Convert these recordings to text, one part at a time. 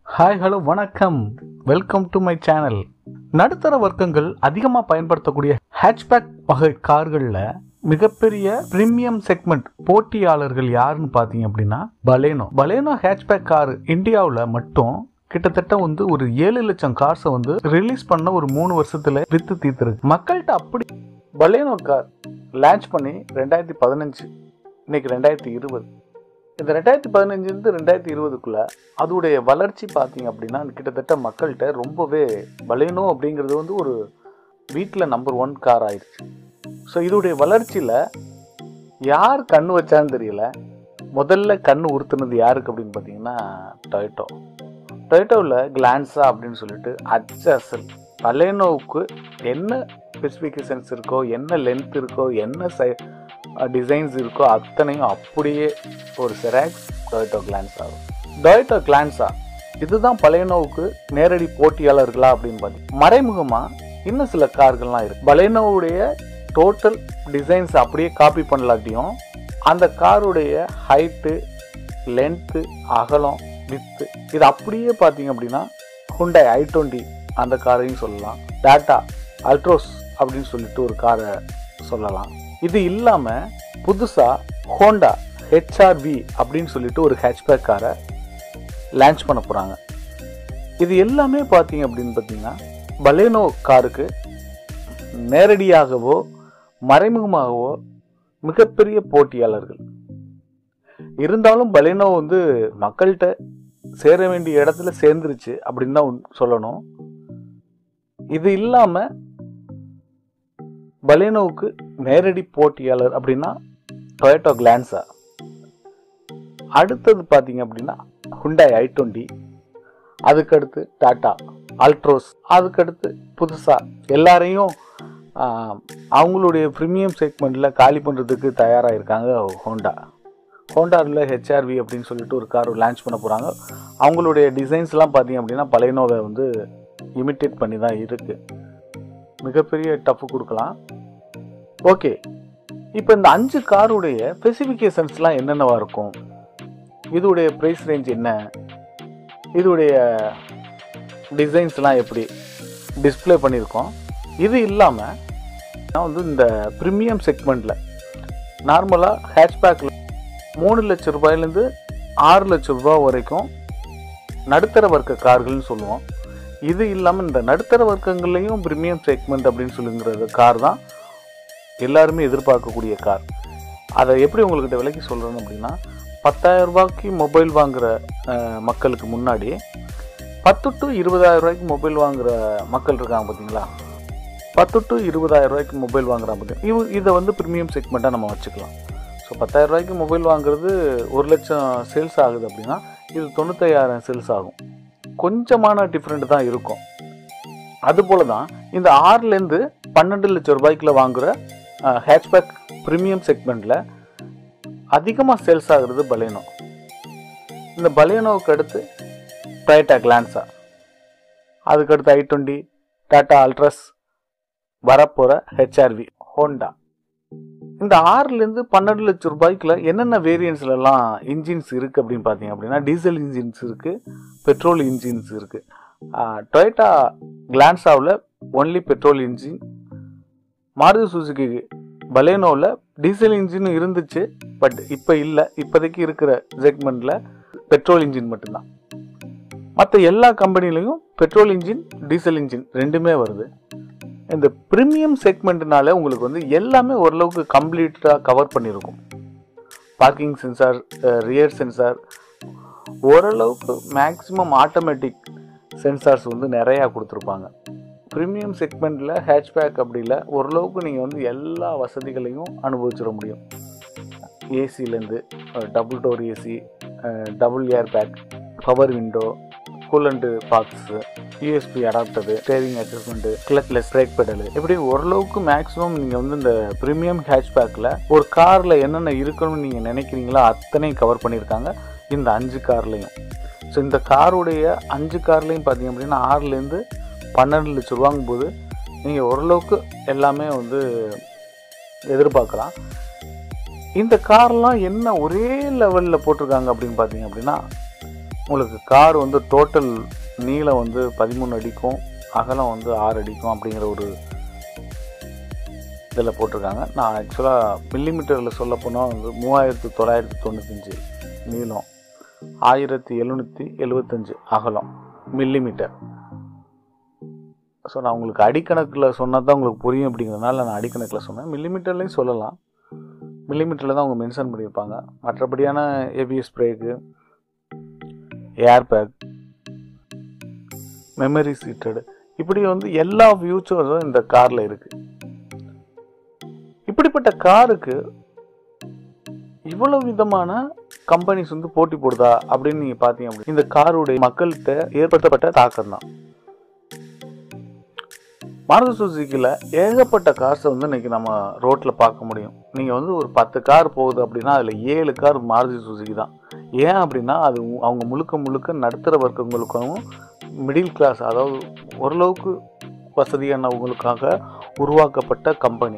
hi hello வணக்கம் welcome to my channel நடுத்தர வர்க்கங்கள் அதிகமாக பயன்படுத்தக்கூடிய ஹேட்ச்பேக் வகை கார்களில் மிகப்பெரிய பிரீமியம் செக்மெண்ட் போட்டியாளர்கள் யாருன்னு பார்த்தீங்க அப்படின்னா பலேனோ பலேனோ ஹேட்ச்பேக் கார் இந்தியாவில் மட்டும் கிட்டத்தட்ட வந்து ஒரு ஏழு லட்சம் கார்ஸை வந்து ரிலீஸ் பண்ண ஒரு மூணு வருஷத்துல வித்து தீர்த்துருக்கு மக்கள்கிட்ட அப்படி பலேனோ கார் லான்ச் பண்ணி ரெண்டாயிரத்தி பதினஞ்சு இன்னைக்கு ரெண்டாயிரத்தி இருபது இந்த ரெண்டாயிரத்தி பதினஞ்சுலேருந்து ரெண்டாயிரத்தி இருபதுக்குள்ள அதோடைய வளர்ச்சி பார்த்தீங்க அப்படின்னா கிட்டத்தட்ட மக்கள்கிட்ட ரொம்பவே பலேனோ அப்படிங்கிறது வந்து ஒரு வீட்டில் நம்பர் ஒன் கார் ஆயிடுச்சு ஸோ இதோடைய வளர்ச்சியில் யார் கண்ணு வச்சான்னு தெரியல முதல்ல கண்ணு உறுத்துனது யாருக்கு அப்படின்னு பார்த்தீங்கன்னா டொயட்டோ டொயட்டோவில் கிளான்ஸா அப்படின்னு சொல்லிட்டு அச்சசல் பலேனோவுக்கு என்ன ஸ்பெசிஃபிகேஷன்ஸ் இருக்கோ என்ன லென்த் இருக்கோ என்ன சை டிசைன்ஸ் இருக்கோ அத்தனையும் அப்படியே ஒரு xerox Toyota Glanza Toyota Glanza இதுதான் பலேனோவுக்கு நேரடி போட்டியாளர்களா அப்படின்னு பார்த்தீங்க மறைமுகமாக இன்னும் சில கார்கள்லாம் இருக்கு பலேனோவுடைய டோட்டல் டிசைன்ஸ் அப்படியே காப்பி பண்ணலாட்டியும் அந்த காருடைய ஹைட்டு லென்த்து அகலம் வித்து இது அப்படியே பார்த்தீங்க அப்படின்னா ஹுண்டை ஐ டுவெண்ட்டி அந்த காரையும் சொல்லலாம் டாட்டா அல்ட்ரோஸ் அப்படின்னு சொல்லிட்டு ஒரு காரை சொல்லலாம் இது இல்லாமல் புதுசாக ஹோண்டா ஹெச்ஆர்வி அப்படின்னு சொல்லிட்டு ஒரு ஹேட்ச்பேக் காரை லான்ச் பண்ண போகிறாங்க இது எல்லாமே பார்த்தீங்க அப்படின்னு பார்த்தீங்கன்னா பலேனோ காருக்கு நேரடியாகவோ மறைமுகமாகவோ மிகப்பெரிய போட்டியாளர்கள் இருந்தாலும் பலேனோ வந்து மக்கள்கிட்ட சேர வேண்டிய இடத்துல சேர்ந்துருச்சு அப்படின்னு தான் சொல்லணும் இது இல்லாமல் பலேனோவுக்கு நேரடி போட்டியாளர் அப்படின்னா டொயட்டோ கிளான்ஸா அடுத்தது பார்த்தீங்க அப்படின்னா ஹுண்டாய் ஐ டுவெண்ட்டி அதுக்கடுத்து டாட்டா அல்ட்ரோஸ் அதுக்கடுத்து புதுசாக எல்லாரையும் அவங்களுடைய ப்ரீமியம் செக்மெண்ட்டில் காலி பண்ணுறதுக்கு தயாராக இருக்காங்க ஹோண்டா ஹோண்டாவில் ஹெச்ஆர்வி அப்படின்னு சொல்லிட்டு ஒரு கார் லான்ச் பண்ண போகிறாங்க அவங்களுடைய டிசைன்ஸ்லாம் பார்த்தீங்க அப்படின்னா பழையனோவை வந்து இமிட்டேட் பண்ணி தான் இருக்குது மிகப்பெரிய டஃப் கொடுக்கலாம் ஓகே இப்போ இந்த அஞ்சு காருடைய ஸ்பெசிஃபிகேஷன்ஸ்லாம் என்னென்னவா இருக்கும் இதோடைய ப்ரைஸ் ரேஞ்ச் என்ன இதோடைய டிசைன்ஸ்லாம் எப்படி டிஸ்பிளே பண்ணியிருக்கோம் இது இல்லாமல் நான் வந்து இந்த ப்ரீமியம் செக்மெண்ட்டில் நார்மலாக ஹேட்ச்பேக்கில் மூணு லட்ச ரூபாயிலேருந்து ஆறு லட்ச ரூபாய் வரைக்கும் நடுத்தர வர்க்க கார்கள்னு சொல்லுவோம் இது இல்லாமல் இந்த நடுத்தர வர்க்கங்கள்லையும் ப்ரீமியம் செக்மெண்ட் அப்படின்னு சொல்லுங்கிறது கார் தான் எல்லாருமே எதிர்பார்க்கக்கூடிய கார் அதை எப்படி உங்கள்கிட்ட விலைக்கு சொல்கிறேன்னு அப்படின்னா பத்தாயிரம் ரூபாய்க்கு மொபைல் வாங்குகிற மக்களுக்கு முன்னாடி பத்து டு இருபதாயிரம் ரூபாய்க்கு மொபைல் வாங்குகிற மக்கள் இருக்காங்க பார்த்தீங்களா பத்து டு இருபதாயிரம் ரூபாய்க்கு மொபைல் வாங்குறாங்க பார்த்தீங்க இவ இதை வந்து ப்ரீமியம் செக்மெண்ட்டாக நம்ம வச்சுக்கலாம் ஸோ பத்தாயிரம் ரூபாய்க்கு மொபைல் வாங்குறது ஒரு லட்சம் சேல்ஸ் ஆகுது அப்படின்னா இது தொண்ணூத்தையாயிரம் சேல்ஸ் ஆகும் கொஞ்சமான டிஃப்ரெண்ட் தான் இருக்கும் அதுபோல தான் இந்த ஆறுலேருந்து பன்னெண்டு லட்சம் ரூபாய்க்குள்ள வாங்குகிற ஹேட்ச்பேக் ப்ரீமியம் செக்மெண்ட்டில் அதிகமாக சேல்ஸ் ஆகுறது பலேனோ இந்த பலேனோவுக்கு அடுத்து டொயட்டா கிளான்ஸா அதுக்கடுத்து ஐ டுவெண்ட்டி டாட்டா அல்ட்ரஸ் வரப்போகிற ஹெச்ஆர்வி ஹோண்டா இந்த ஆறுலேருந்து பன்னெண்டு லட்சம் ரூபாய்க்குள்ள என்னென்ன வேரியன்ஸ்லலாம் இன்ஜின்ஸ் இருக்குது அப்படின்னு பார்த்தீங்க அப்படின்னா டீசல் இன்ஜின்ஸ் இருக்குது பெட்ரோல் இன்ஜின்ஸ் இருக்குது டொயட்டா கிளான்ஸாவில் only petrol engine Maruti Suzuki பலேனோவில் டீசல் இன்ஜினும் இருந்துச்சு பட் இப்போ இல்லை இப்போதைக்கு இருக்கிற செக்மெண்ட்டில் பெட்ரோல் இன்ஜின் மட்டும்தான் மற்ற எல்லா கம்பெனிலையும் பெட்ரோல் இன்ஜின் டீசல் இன்ஜின் ரெண்டுமே வருது இந்த ப்ரீமியம் செக்மெண்ட்னால உங்களுக்கு வந்து எல்லாமே ஓரளவுக்கு கம்ப்ளீட்டாக கவர் பண்ணியிருக்கும் பார்க்கிங் சென்சார் ரியர் சென்சார் ஓரளவுக்கு மேக்ஸிமம் ஆட்டோமேட்டிக் சென்சார்ஸ் வந்து நிறையா கொடுத்துருப்பாங்க ப்ரீமியம் செக்மெண்ட்டில் ஹேட்ச்பேக் அப்படி இல்லை ஓரளவுக்கு நீங்கள் வந்து எல்லா வசதிகளையும் அனுபவிச்சிட முடியும் ஏசிலேருந்து double door AC double air bag power window coolant box USB adapter steering adjustment clutchless brake pedal இப்படி ஓரளவுக்கு மேக்ஸிமம் நீங்கள் வந்து இந்த ப்ரீமியம் ஹேட்ச்பேக்கில் ஒரு காரில் என்னென்ன இருக்கணும்னு நீங்கள் நினைக்கிறீங்களோ அத்தனையும் கவர் பண்ணியிருக்காங்க இந்த அஞ்சு கார்லேயும் ஸோ இந்த காருடைய அஞ்சு கார்லேயும் பார்த்தீங்க அப்படின்னா ஆறுலேருந்து பன்னெண்டு லட்ச ரூபாங்கும் போது நீங்கள் ஓரளவுக்கு எல்லாமே வந்து எதிர்பார்க்கலாம் இந்த கார்லாம் என்ன ஒரே லெவலில் போட்டிருக்காங்க அப்படின்னு பார்த்தீங்க அப்படின்னா உங்களுக்கு கார் வந்து டோட்டல் நீளம் வந்து பதிமூணு அடிக்கும் அகலம் வந்து ஆறு அடிக்கும் அப்படிங்கிற ஒரு இதில் போட்டிருக்காங்க நான் ஆக்சுவலாக மில்லிமீட்டரில் சொல்ல போனால் வந்து மூவாயிரத்து தொள்ளாயிரத்தி தொண்ணூத்தஞ்சு நீளம் ஆயிரத்தி எழுநூற்றி எழுபத்தஞ்சு அகலம் மில்லிமீட்டர் ஸோ நான் உங்களுக்கு அடிக்கணக்கில் சொன்னால் தான் உங்களுக்கு புரியும் அப்படிங்கிறதுனால நான் அடிக்கணக்கில் சொன்னேன் மில்லிமீட்டர்லேயும் சொல்லலாம் மில்லிமீட்டரில் தான் அவங்க மென்ஷன் பண்ணியிருப்பாங்க மற்றபடியான ABS brake airbag memory seat இப்படி வந்து எல்லா ஃபியூச்சர்ஸும் இந்த காரில் இருக்குது இப்படிப்பட்ட காருக்கு இவ்வளவு விதமான கம்பெனிஸ் வந்து போட்டி போடுதா அப்படின்னு நீங்க பாத்தீங்க அப்படி இந்த காருடைய மக்கள்கிட்ட ஏற்படுத்தப்பட்ட தாக்கம் தான் மாருதி சுசுக்கியில் ஏகப்பட்ட கார்ஸை வந்து இன்னைக்கு நம்ம ரோட்டில் பார்க்க முடியும் நீங்கள் வந்து ஒரு பத்து கார் போகுது அப்படின்னா அதில் ஏழு கார் மாருதி சுசுக்கி தான் ஏன் அப்படின்னா அது உ- அவங்க முழுக்க முழுக்க நடுத்தர வர்க்கங்களுக்கும் மிடில் கிளாஸ் அதாவது ஓரளவுக்கு வசதியானவங்களுக்காக உருவாக்கப்பட்ட கம்பெனி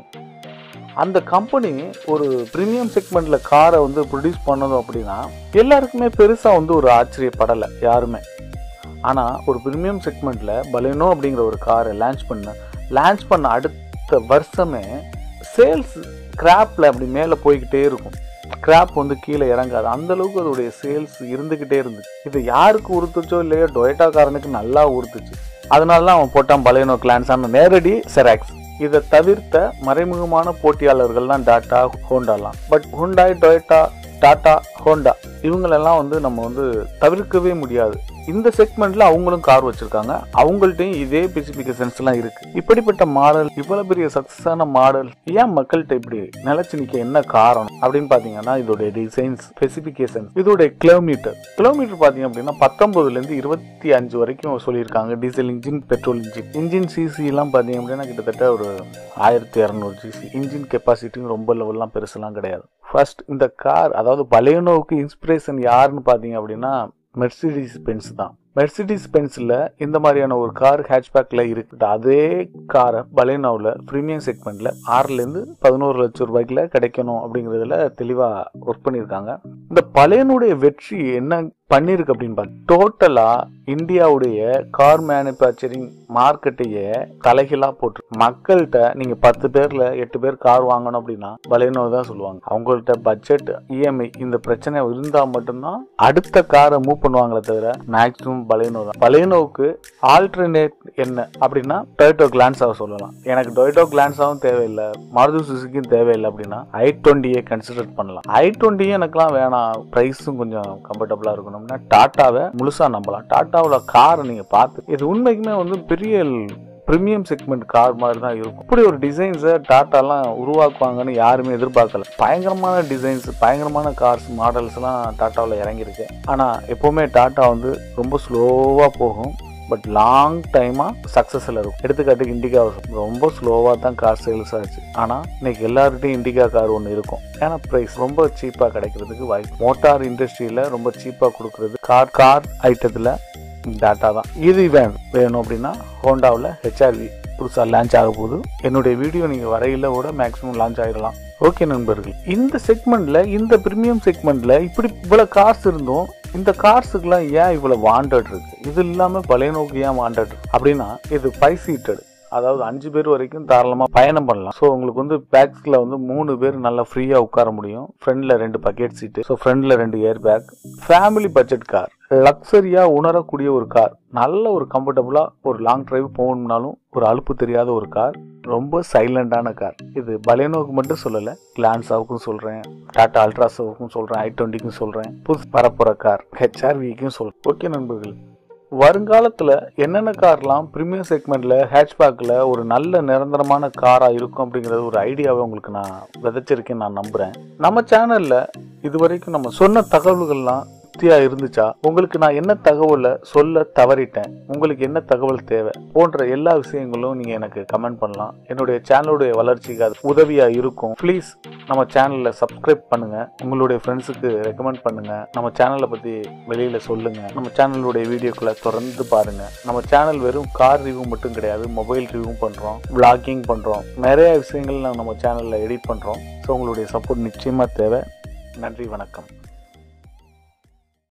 அந்த கம்பெனி ஒரு ப்ரீமியம் செக்மெண்ட்ல காரை வந்து ப்ரொடியூஸ் பண்ணதும் அப்படின்னா எல்லாருக்குமே பெருசாக வந்து ஒரு ஆச்சரியப்படலை யாருமே ஆனால் ஒரு ப்ரீமியம் செக்மெண்ட்ல பலேனோ அப்படிங்கிற ஒரு காரை லான்ச் பண்ண லான்ச் பண்ண அடுத்த வருஷமே சேல்ஸ் கிராப்ல அப்படி மேலே போய்கிட்டே இருக்கும் கிராப் வந்து கீழே இறங்காது அந்த அளவுக்கு அதோடைய சேல்ஸ் இருந்துகிட்டே இருந்துச்சு இது யாருக்கு உறுத்துச்சோ இல்லையோ டொயட்டாக்காரனுக்கு நல்லா உறுத்துச்சு அதனால தான் அவன் போட்டான் பலேனோ கிளான்ஸான நேரடி செராக்ஸ் இதை தவிர்த்த மறைமுகமான போட்டியாளர்கள் தான் டாட்டா ஹோண்டாலாம் but Hyundai Toyota Tata Honda இவங்களெல்லாம் வந்து நம்ம வந்து தவிர்க்கவே முடியாது இந்த செக்மெண்ட்ல அவங்களும் கார் வச்சிருக்காங்க அவங்கள்ட்டையும் இதே ஸ்பெசிபிகேஷன்ஸ் எல்லாம் இருக்கு இப்படிப்பட்ட மாடல் இவ்வளவு பெரிய சக்சஸான மாடல் ஏன் மக்கள்கிட்ட இப்படி நிலைச்சு நிக்க என்ன காரணம் அப்படின்னு பாத்தீங்கன்னா இதோடைய டிசைன்ஸ் ஸ்பெசிபிகேஷன் இதோடைய கிலோமீட்டர் கிலோமீட்டர் பாத்தீங்க அப்படின்னா பத்தொன்பதுல இருந்து இருபத்தி அஞ்சு வரைக்கும் சொல்லியிருக்காங்க diesel engine petrol engine engine CC எல்லாம் பாத்தீங்க அப்படின்னா கிட்டத்தட்ட ஒரு ஆயிரத்தி இரநூறு சிசி இன்ஜின் கெப்பாசிட்டியும் ரொம்ப லெவல்லாம் பெருசெல்லாம் கிடையாது ஃபர்ஸ்ட் இந்த கார் அதாவது பலேனோவுக்கு இன்ஸ்பிரேஷன் யாருன்னு பார்த்தீங்க அப்படின்னா மெர்சிடிஸ் பென்ஸ் தான் மெர்சிடிஸ் பென்ஸில் இந்த மாதிரியான ஒரு கார் ஹேட்ச்பேக்கில் இருக்கு அதே காரை பலேனோவில் ப்ரீமியம் செக்மெண்ட்டில் ஆறுலேருந்து பதினோரு லட்சம் ரூபாய்க்குல கிடைக்கணும் அப்படிங்கிறதுல தெளிவாக ஒர்க் பண்ணியிருக்காங்க இந்த பலேனுடைய வெற்றி என்ன பண்ணியிருக்கு அப்படின்னு பார்த்து டோட்டலாக இந்தியாவுடைய கார் மேனுஃபேக்சரிங் மார்க்கெட்டையே தலைகீழா போட்டு மக்கள்கிட்ட நீங்க பத்து பேர்ல எட்டு பேர் கார் வாங்கணும் அப்படின்னா பலேனோ தான் சொல்லுவாங்க அவங்கள்ட்ட பட்ஜெட் இஎம்ஐ இந்த பிரச்சனை இருந்தா மட்டும்தான் அடுத்த காரை மூவ் பண்ணுவாங்களே தவிர மேக்ஸிமம் பலேனோ தான் பலேனோவுக்கு ஆல்டர்னேட் என்ன அப்படின்னா டொயட்டோ கிளான்ஸாவை சொல்லலாம் எனக்கு டொயட்டோ கிளான்ஸாவும் தேவையில்லை மாருதி சுசுக்கியும் தேவையில்லை அப்படின்னா ஐ டுவெண்ட்டியை கன்சிடர் பண்ணலாம் ஐ டுவெண்ட்டியும் எனக்குலாம் வேணாம் ப்ரைஸும் கொஞ்சம் கம்ஃபர்டபுளாக இருக்கணும்னா டாட்டாவை முழுசாக நம்பலாம் டாட்டாவில் காரை நீங்கள் பார்த்து இது உண்மைக்குமே வந்து பெரிய ப்ரீமியம் செக்மெண்ட் கார் மாதிரி தான் இருக்கும் இப்படி ஒரு டிசைன்ஸை டாட்டாலாம் உருவாக்குவாங்கன்னு யாருமே எதிர்பார்க்கல பயங்கரமான டிசைன்ஸ் பயங்கரமான கார்ஸ் மாடல்ஸ்லாம் டாட்டாவில் இறங்கியிருக்கு ஆனால் எப்போவுமே டாட்டா வந்து ரொம்ப ஸ்லோவாக போகும் பட் லாங் டைமாக சக்ஸஸில் இருக்கும் எடுத்துக்காட்டுக்கு இண்டிகா ரொம்ப ஸ்லோவாக தான் கார் சேல்ஸ் ஆச்சு ஆனால் இன்னைக்கு எல்லார்கிட்டையும் இண்டிகா கார் ஒன்று இருக்கும் ஏன்னா ப்ரைஸ் ரொம்ப சீப்பாக கிடைக்கிறதுக்கு வாய்ப்பு மோட்டார் இண்டஸ்ட்ரியில் ரொம்ப சீப்பாக கொடுக்கறது கார் கார் ஐட்டத்தில் டாட்டா தான் இது வேணும் வேணும் அப்படின்னா ஹோண்டாவில் ஹெச்ஆர்வி புதுசாக லான்ச் ஆக போகுது என்னுடைய வீடியோ நீங்கள் வரையில கூட மேக்ஸிமம் லான்ச் ஆகிடலாம் ஓகே நண்பர்கள் இந்த செக்மெண்ட்ல இந்த பிரீமியம் செக்மெண்ட்ல இப்படி இவ்வளவு காசு இருந்தும் இந்த கார்ஸுக்கெல்லாம் ஏன் இவ்வளவு வாண்டட் இருக்கு இது இல்லாம பழையனோக்கு ஏன் வாண்டட் அப்படின்னா இது ஃபைவ் சீட்டட் அதாவது அஞ்சு பேர் வரைக்கும் தாராளமாக பயணம் பண்ணலாம் ஸோ உங்களுக்கு வந்து பேக்ஸில் வந்து மூணு பேர் நல்லா ஃப்ரீயாக உட்கார முடியும் ஃப்ரண்டில் ரெண்டு பக்கெட் சீட்டு ஸோ ஃப்ரண்டில் ரெண்டு air bag family budget car லக்ஸரியாக உணரக்கூடிய ஒரு கார் நல்ல ஒரு கம்ஃபர்டபுளாக ஒரு லாங் டிரைவ் போகணும்னாலும் ஒரு அலுப்பு தெரியாத ஒரு கார் ரொம்ப சைலண்டான கார் இது பலேனோவுக்கு மட்டும் சொல்லலை கிளான்ஸாவுக்கும் சொல்கிறேன் டாடா அல்ட்ராஸாவுக்கும் சொல்கிறேன் ஐ டுவெண்ட்டிக்கும் சொல்கிறேன் புதுசு வரப்போகிற கார் ஹெச்ஆர்விக்கும் சொல்கிறேன் ஓகே நண்பர்கள் வருங்காலத்தில் என்னென்ன கார்லாம் ப்ரீமியம் செக்மெண்ட்டில் ஹேட்ச்பேக்கில் ஒரு நல்ல நிரந்தரமான காராக இருக்கும் அப்படிங்கிறது ஒரு ஐடியாவை உங்களுக்கு நான் விதைச்சிருக்கேன்னு நான் நம்புகிறேன் நம்ம சேனலில் இது வரைக்கும் நம்ம சொன்ன தகவல்கள்லாம் திருப்தியா இருந்துச்சா உங்களுக்கு நான் என்ன தகவலை சொல்ல தவறிட்டேன் உங்களுக்கு என்ன தகவல் தேவை போன்ற எல்லா விஷயங்களும் நீங்க எனக்கு கமெண்ட் பண்ணலாம் என்னுடைய சேனலுடைய வளர்ச்சிக்கு அது உதவியா இருக்கும் ப்ளீஸ் நம்ம சேனல்ல சப்ஸ்கிரைப் பண்ணுங்க உங்களுடைய ஃப்ரெண்ட்ஸுக்கு ரெக்கமெண்ட் பண்ணுங்க நம்ம சேனலை பத்தி வெளியில சொல்லுங்க நம்ம சேனலுடைய வீடியோக்களை தொடர்ந்து பாருங்க நம்ம சேனல் வெறும் கார் ரிவ்யூ மட்டும் கிடையாது மொபைல் ரிவ்யூ பண்றோம் vlogging பண்றோம் நிறைய விஷயங்கள் நாங்கள் நம்ம சேனல்ல எடிட் பண்றோம் ஸோ உங்களுடைய சப்போர்ட் நிச்சயமா தேவை நன்றி வணக்கம்